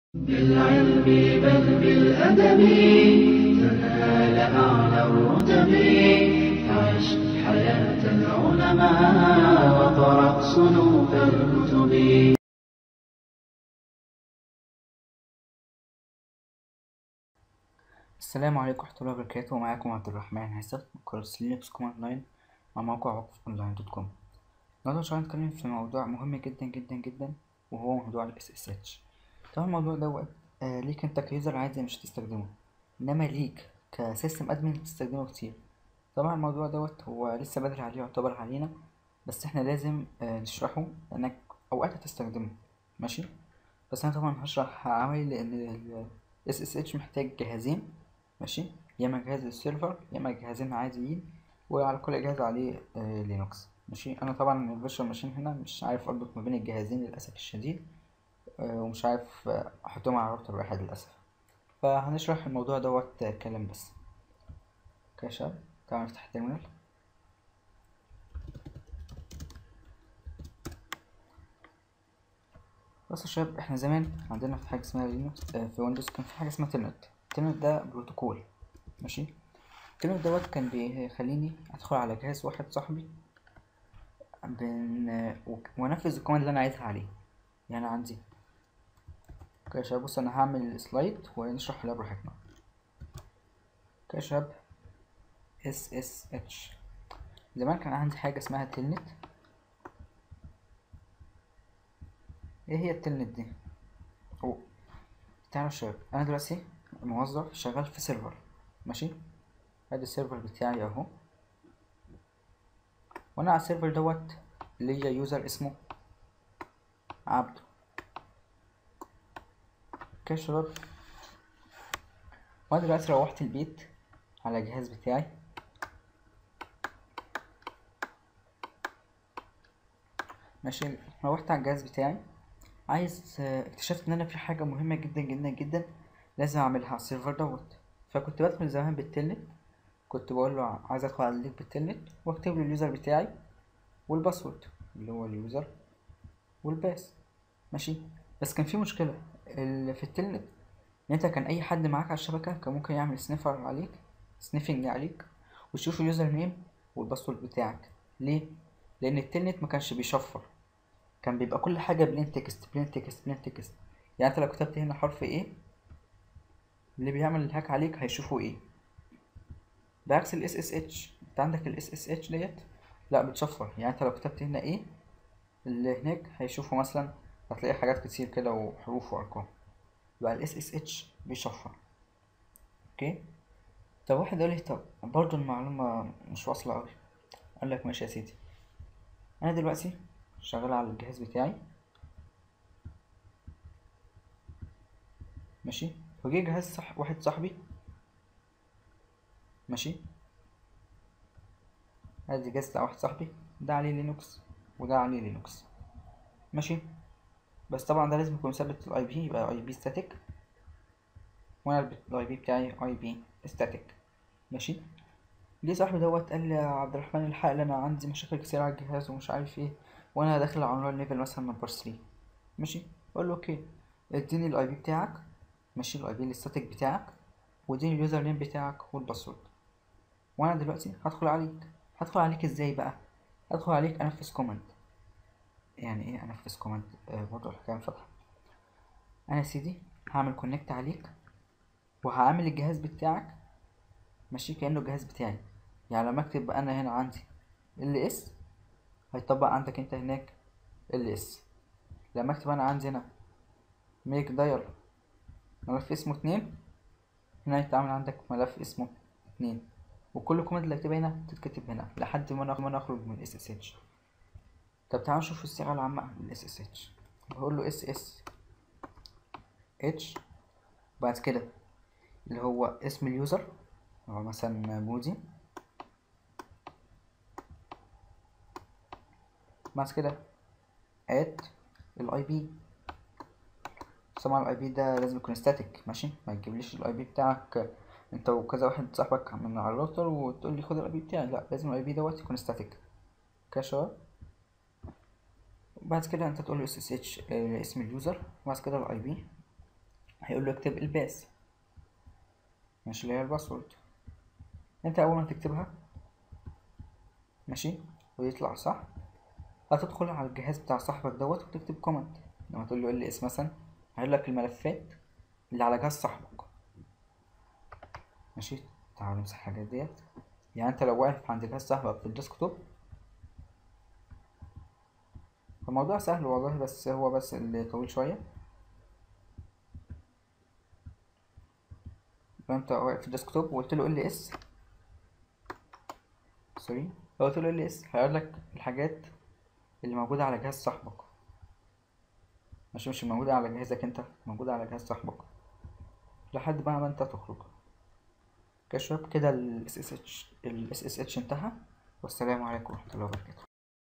بالعلم بل بالأدب تنال أعلى الرتب عش حياة العلماء وقرأ صنوف الكتب السلام عليكم ورحمة الله وبركاته معاكم عبد الرحمن هيثم من كورس لينكس كوماند لاين مع موقع وقف اونلاين دوت كوم النهاردة عشان نتكلم في موضوع مهم جدا جدا جدا وهو موضوع ال SSH طبعا الموضوع دوت آه ليك انت كيوزر عادي مش هتستخدمه انما ليك كسيستم ادمن بتستخدمه كتير طبعا الموضوع دوت هو لسه بدري عليه يعتبر علينا بس احنا لازم آه نشرحه لانك اوقات هتستخدمه ماشي بس انا طبعا هشرح عملي لان ال SSH محتاج جهازين ماشي يا اما جهاز السيرفر يا اما جهازين عاديين وعلى كل جهاز عليه آه لينكس ماشي انا طبعا الفيرتشوال ماشين هنا مش عارف اربط ما بين الجهازين للاسف الشديد آه ومش عارف آه احطهم على راوتر واحد للاسف فهنشرح الموضوع دوت آه كلام بس اوكي يا شباب تعالوا نفتح التيرمينال بص يا شباب احنا زمان عندنا في حاجه اسمها لينكس آه في ويندوز كان في حاجه اسمها تلنت التلنت ده بروتوكول ماشي التلنت دوت كان بيخليني ادخل على جهاز واحد صاحبي بن... وانفذ الكوماند اللي انا عايزها عليه يعني عندي اوكي يا شباب بص انا هعمل سلايد ونشرح حلها براحتنا اوكي يا شباب اس اس اتش زمان كان عندي حاجه اسمها تلنت ايه هي التلنت دي أوه. تعالوا يا شباب انا دلوقتي موظف شغال في سيرفر ماشي ادي السيرفر بتاعي اهو وانا على السيرفر دوت ليا يوزر اسمه عبده اوكي يا شباب وانا دلوقتي روحت البيت على الجهاز بتاعي ماشي روحت على الجهاز بتاعي عايز اكتشفت ان انا في حاجه مهمه جدا جدا جدا لازم اعملها على السيرفر دوت فكنت بدخل زمان بالتلنت كنت بقول له عايز ادخل على اللينك بالتلنت واكتب له اليوزر بتاعي والباسورد اللي هو اليوزر والباس ماشي بس كان في مشكله اللي في التلنت ان انت كان اي حد معاك على الشبكه كان ممكن يعمل سنيفر عليك سنيفنج عليك ويشوف اليوزر نيم والباسورد بتاعك ليه لان التلنت ما كانش بيشفر كان بيبقى كل حاجه بلين تكست بلين تكست بلين تكست يعني انت لو كتبت هنا حرف ايه اللي بيعمل الهاك عليك هيشوفه ايه بعكس ال SSH انت عندك ال SSH ديت لا بتشفر يعني انت لو كتبت هنا ايه اللي هناك هيشوفوا مثلا هتلاقي حاجات كتير كده وحروف وارقام بقى ال SSH بيشفر اوكي طب واحد قال لي طب برضه المعلومة مش واصلة اوي قال لك ماشي يا سيدي انا دلوقتي شغال على الجهاز بتاعي ماشي وجه جهاز صح واحد صاحبي ماشي ادي جهاز بتاع واحد صاحبي ده عليه لينكس وده عليه لينكس ماشي بس طبعا ده لازم يكون مثبت الاي بي يبقى اي بي ستاتيك وانا الاي بي بتاعي اي بي ستاتيك ماشي جه صاحبي دوت قال لي يا عبد الرحمن الحق انا عندي مشاكل كتير على الجهاز ومش عارف ايه وانا داخل على اونلاين ليفل مثلا نمبر 3 ماشي اقول له اوكي اديني الاي بي بتاعك ماشي الاي بي الستاتيك بتاعك واديني اليوزر نيم بتاعك والباسورد وانا دلوقتي هدخل عليك هدخل عليك ازاي بقى هدخل عليك انفذ كوماند يعني ايه انفذ كوماند آه برضه الحكايه مش واضحه انا يا سيدي هعمل كونكت عليك وهعمل الجهاز بتاعك ماشي كانه الجهاز بتاعي يعني لما اكتب بقى انا هنا عندي ال اس هيطبق عندك انت هناك ال اس لما اكتب انا عندي هنا ميك داير ملف اسمه اتنين هنا يتعمل عندك ملف اسمه اتنين وكل كوماند اللي هكتبها هنا تتكتب هنا لحد ما انا اخرج من اس اس اتش طب تعالوا نشوف الصيغه العامه للاس اس اتش بقول له اس اس اتش بعد كده اللي هو اسم اليوزر هو مثلا مودي بعد كده ات الاي بي طبعا الاي بي ده لازم يكون ستاتيك ماشي ما تجيبليش الاي بي بتاعك انت وكذا واحد صاحبك من على الراوتر وتقول لي خد الاي بي بتاعي لا لازم الاي بي دوت يكون ستاتيك كاشا بعد كده انت تقول له اس اس اتش اسم اليوزر وبعد كده الاي بي هيقول له اكتب الباس ماشي اللي هي الباسورد انت اول ما تكتبها ماشي ويطلع صح هتدخل على الجهاز بتاع صاحبك دوت وتكتب كومنت لما تقول له ال اس مثلا هيقول لك الملفات اللي على جهاز صاحبك ماشي تعال نمسح الحاجات ديت يعني انت لو واقف عند جهاز صاحبك في الديسكتوب الموضوع سهل والله بس هو بس اللي طويل شوية لو انت واقف في الديسكتوب وقلت له ال اس سوري لو قلت له ال اس هيقول لك الحاجات اللي موجودة على جهاز صاحبك مش مش موجودة على جهازك انت موجودة على جهاز صاحبك لحد بقى ما انت تخرج كشف كده ال SSH ال SSH انتهى والسلام عليكم ورحمة الله وبركاته